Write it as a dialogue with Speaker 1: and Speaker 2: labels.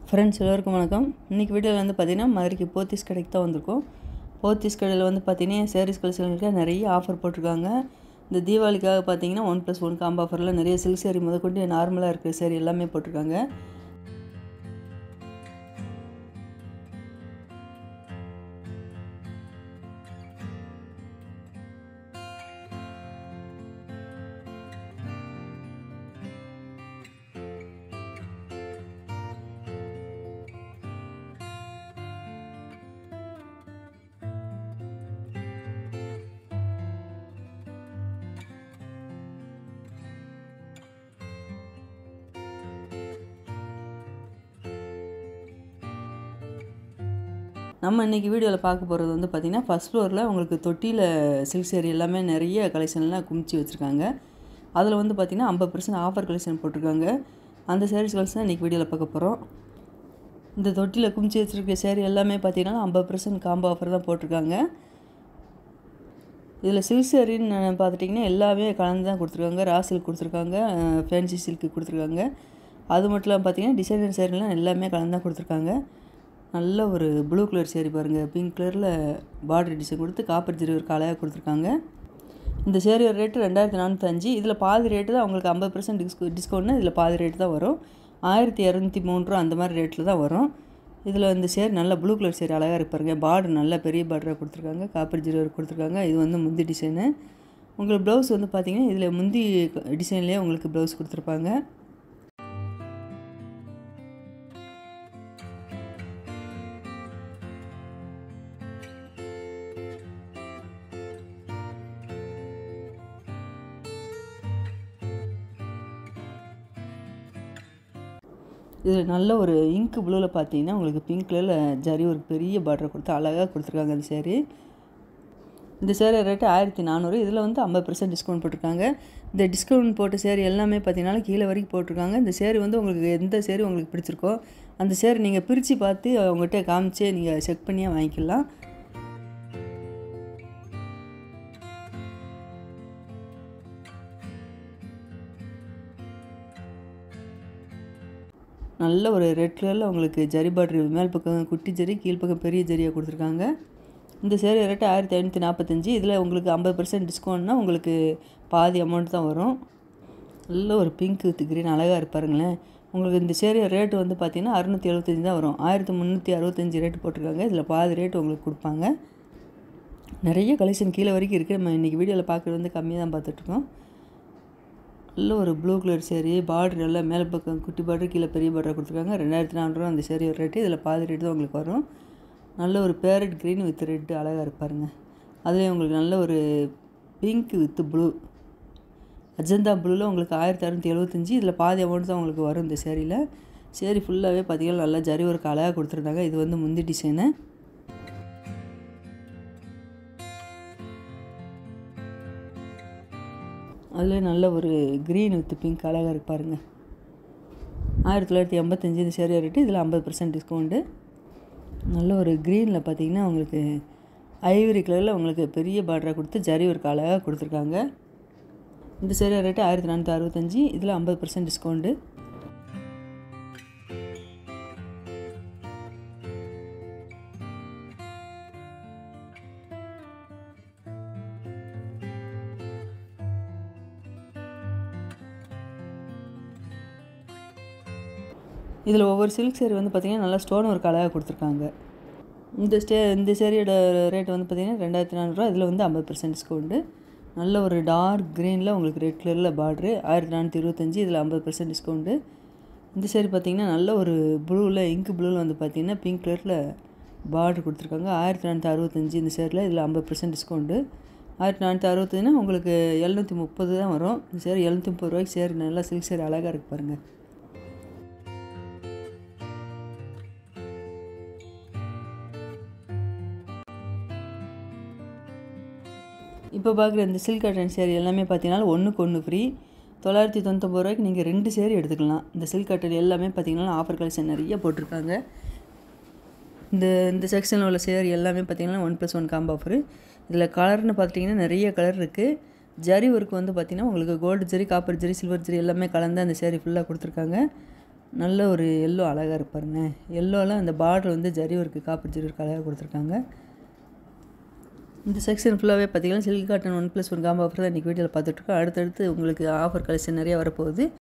Speaker 1: friends எல்லோருக்கும் வணக்கம் இன்றைக்கி வீடியோவில் வந்து பார்த்திங்கன்னா மதுரைக்கு போத்தீஸ் கடைக்கு தான் வந்திருக்கோம் போத்தீஸ் கடையில் வந்து பார்த்திங்கன்னா சாரீஸ் கலெக்ஷனுக்கு நிறைய ஆஃபர் போட்டிருக்காங்க இந்த தீபாவளிக்காக பார்த்தீங்கன்னா ஒன் ப்ளஸ் ஒன் காம்போ ஆஃபரில் நிறைய சில்க் சாரி முதற்கொண்டு நார்மலாக இருக்கிற சாரி எல்லாமே போட்டிருக்காங்க நம்ம இன்றைக்கி வீடியோவில் பார்க்க போகிறது வந்து பார்த்திங்கன்னா ஃபஸ்ட் ஃப்ளோரில் உங்களுக்கு தொட்டியில் சில்க் சேரி எல்லாமே நிறைய கலெக்ஷன்லாம் குமிச்சு வச்சுருக்காங்க அதில் வந்து பார்த்திங்கன்னா ஐம்பது பர்சன்ட் ஆஃபர் கலெக்ஷன் போட்டிருக்காங்க அந்த சாரீஸ் கலெக்ஷன் இன்றைக்கி வீடியோவில் பார்க்க போகிறோம் இந்த தொட்டியில் குமிச்சு வச்சுருக்க சேரீ எல்லாமே பார்த்திங்கன்னா ஐம்பது பர்சன்ட் காம்போ ஆஃபர் தான் போட்டிருக்காங்க இதில் சில்க் சேரீன்னு பார்த்துட்டிங்கன்னா எல்லாமே கலந்து தான் கொடுத்துருக்காங்க ரா சில்க் கொடுத்துருக்காங்க ஃபேன்சி சில்க்கு கொடுத்துருக்காங்க அது மட்டும் இல்லாமல் பார்த்தீங்கன்னா டிசைனர் சேரீலாம் எல்லாமே கலந்து தான் கொடுத்துருக்காங்க நல்ல ஒரு ப்ளூ கலர் சேரீ பாருங்கள் பிங்க் கலரில் பார்டர் டிசைன் கொடுத்து காப்பர் ஜெரி ஒரு காலையாக கொடுத்துருக்காங்க இந்த சேரீயோட ரேட்டு ரெண்டாயிரத்தி நானூற்றஞ்சு இதில் பாதி ரேட்டு தான் உங்களுக்கு ஐம்பது பர்சன்ட் டிஸ்கவு டிஸ்கவுண்ட்னா இதில் பாதி ரேட்டு தான் வரும் ஆயிரத்தி இரநூத்தி மூணு ரூபா அந்த மாதிரி ரேட்டில் தான் வரும் இதில் இந்த சேரீ நல்ல ப்ளூ கலர் சேரீ அழகாக இருக்கு பாருங்கள் பார்டர் நல்ல பெரிய பார்டராக கொடுத்துருக்காங்க காப்பர் ஜீரோ கொடுத்துருக்காங்க இது வந்து முந்தி டிசைனு உங்களுக்கு ப்ளவுஸ் வந்து பார்த்திங்கன்னா இதில் முந்தி டிசைன்லேயே உங்களுக்கு ப்ளவுஸ் கொடுத்துருப்பாங்க இதில் நல்ல ஒரு இங்க் ப்ளூவில் பார்த்தீங்கன்னா உங்களுக்கு பிங்க் கலரில் ஜரி ஒரு பெரிய பார்டர் கொடுத்து அழகாக கொடுத்துருக்காங்க அந்த சேரீ இந்த சேரீ ரேட்டு ஆயிரத்தி நானூறு இதில் வந்து ஐம்பது பர்சன்ட் டிஸ்கவுண்ட் போட்டிருக்காங்க இந்த டிஸ்கவுண்ட் போட்ட சேரீ எல்லாமே பார்த்தீங்கன்னா கீழே வரைக்கும் போட்டிருக்காங்க இந்த சேரீ வந்து உங்களுக்கு எந்த சேரீ உங்களுக்கு பிடிச்சிருக்கோ அந்த சேரீ நீங்கள் பிரித்து பார்த்து அவங்ககிட்ட காமிச்சே நீங்கள் செக் பண்ணியே வாங்கிக்கலாம் நல்ல ஒரு ரெட் கலரில் உங்களுக்கு ஜரி பார்டர் மேல் பக்கம் குட்டி ஜரி கீழ்ப்பக்கம் பெரிய ஜரியாக கொடுத்துருக்காங்க இந்த சேரீ ரேட்டு ஆயிரத்தி ஐநூற்றி நாற்பத்தஞ்சு இதில் உங்களுக்கு ஐம்பது பர்சன்ட் டிஸ்கவுண்ட்னா உங்களுக்கு பாதி அமௌண்ட் தான் வரும் நல்ல ஒரு பிங்க் வித் க்ரீன் அழகாக இருப்பாருங்களேன் உங்களுக்கு இந்த சேரீ ரேட்டு வந்து பார்த்திங்கன்னா அறுநூற்றி எழுபத்தஞ்சி தான் வரும் ஆயிரத்தி முந்நூற்றி அறுபத்தஞ்சி ரேட்டு போட்டிருக்காங்க இதில் பாதி ரேட்டு உங்களுக்கு கொடுப்பாங்க நிறைய கலெக்ஷன் கீழே வரைக்கும் இருக்குது நம்ம இன்றைக்கி வீடியோவில் பார்க்குறது வந்து கம்மியாக தான் பார்த்துட்ருக்கோம் நல்ல ஒரு ப்ளூ கலர் சேரீ பார்டர் நல்லா மேலே பக்கம் குட்டி பார்டர் கீழே பெரிய பார்டர் கொடுத்துருக்காங்க ரெண்டாயிரத்தி நானூறுரூவா அந்த சேரீ ரேட்டு இதில் பாதி ரேட்டு தான் உங்களுக்கு வரும் நல்ல ஒரு பேரட் க்ரீன் வித் ரெட்டு அழகாக இருப்பாருங்க அதுலேயும் உங்களுக்கு நல்ல ஒரு பிங்க் வித் ப்ளூ அஜந்தா ப்ளூவில் உங்களுக்கு ஆயிரத்தி அறநூற்றி எழுபத்தஞ்சி இதில் பாதி அமௌண்ட் தான் உங்களுக்கு வரும் இந்த சேரீயில் சேரீ ஃபுல்லாகவே பார்த்தீங்கன்னா நல்லா ஜரி ஒரு அழகாக கொடுத்துருந்தாங்க இது வந்து முந்தி டிசைனு அதில் நல்ல ஒரு க்ரீன் வித் பிங்க் அழகாக இருக்கு பாருங்கள் ஆயிரத்தி தொள்ளாயிரத்தி எண்பத்தஞ்சு இந்த சேரீ ரேட்டு இதில் ஐம்பது பர்சன்ட் டிஸ்கவுண்ட்டு நல்ல ஒரு க்ரீனில் பார்த்தீங்கன்னா உங்களுக்கு ஐவரி கலரில் உங்களுக்கு பெரிய பார்டராக கொடுத்து ஜரி ஒரு அழகாக கொடுத்துருக்காங்க இந்த சேரீ ரேட்டு ஆயிரத்தி நானூற்றி அறுபத்தஞ்சி இதில் ஐம்பது பர்சன்ட் டிஸ்கவுண்ட்டு இதில் ஒவ்வொரு சில்க் சேரீ வந்து பார்த்திங்கன்னா நல்லா ஸ்டோன் ஒர்க் அழகாக கொடுத்துருக்காங்க இந்த ஸ்டே இந்த சேரீயோட ரேட் வந்து பார்த்திங்கன்னா ரெண்டாயிரத்தி நானூறுரூவா இதில் வந்து ஐம்பது பர்சன்ட் டிஸ்கவுண்ட்டு நல்ல ஒரு டார்க் க்ரீனில் உங்களுக்கு ரெட் கலரில் பார்ட்ரு ஆயிரத்தி நானூற்றி இருபத்தஞ்சி இதில் ஐம்பது பர்சன்ட் டிஸ்கவுண்ட்டு இந்த சேரீ பார்த்திங்கன்னா நல்ல ஒரு ப்ளூவில் இங்க் ப்ளூவில் வந்து பார்த்திங்கன்னா பிங்க் கலரில் பார்டர் கொடுத்துருக்காங்க ஆயிரத்தி நானூற்றி அறுபத்தஞ்சி இந்த சேரில் இதில் ஐம்பது பர்சன்ட் டிஸ்கவுண்ட்டு ஆயிரத்தி நானூற்றி அறுபத்தஞ்சுனா உங்களுக்கு எழுநூற்றி முப்பது தான் வரும் இந்த சேரீ எழுநூற்றி முப்பது ரூபாய்க்கு சேரீ நல்லா சில்க் சேரீ அழகாக இருக்கு பாருங்கள் இப்போ பார்க்குற இந்த சில்க் காட்டன் சேரீ எல்லாமே பார்த்தீங்கன்னா ஒன்றுக்கு ஒன்று ஃப்ரீ தொள்ளாயிரத்தி தொண்ணூத்தொம்பது ரூபாய்க்கு நீங்கள் ரெண்டு சேரீ எடுத்துக்கலாம் இந்த சில்க் காட்டன் எல்லாமே பார்த்தீங்கன்னா ஆஃபர் கலெக்ஷன் நிறைய போட்டிருக்காங்க இந்த இந்த செக்ஷனில் உள்ள சேரீ எல்லாமே பார்த்தீங்கன்னா one plus one combo offer இதில் கலர்னு பார்த்துட்டிங்கன்னா நிறைய கலர் இருக்குது ஜரி ஒர்க் வந்து பார்த்திங்கன்னா உங்களுக்கு gold zari copper zari silver zari எல்லாமே கலந்து அந்த சேரீ ஃபுல்லாக கொடுத்துருக்காங்க நல்ல ஒரு எல்லோ அழகாக இருக்கு பாருங்க எல்லோலாம் அந்த பார்டர் வந்து zari work copper zari work அழகாக கொடுத்துருக்காங்க இந்த செக்ஷன் ஃபுல்லாகவே பார்த்தீங்கன்னா silk cotton one plus one combo offer தான் இன்றைக்கி வீடியோவில் பார்த்துட்ருக்கோம் அடுத்தடுத்து உங்களுக்கு ஆஃபர் கலெக்ஷன் நிறையா வரப்போகுது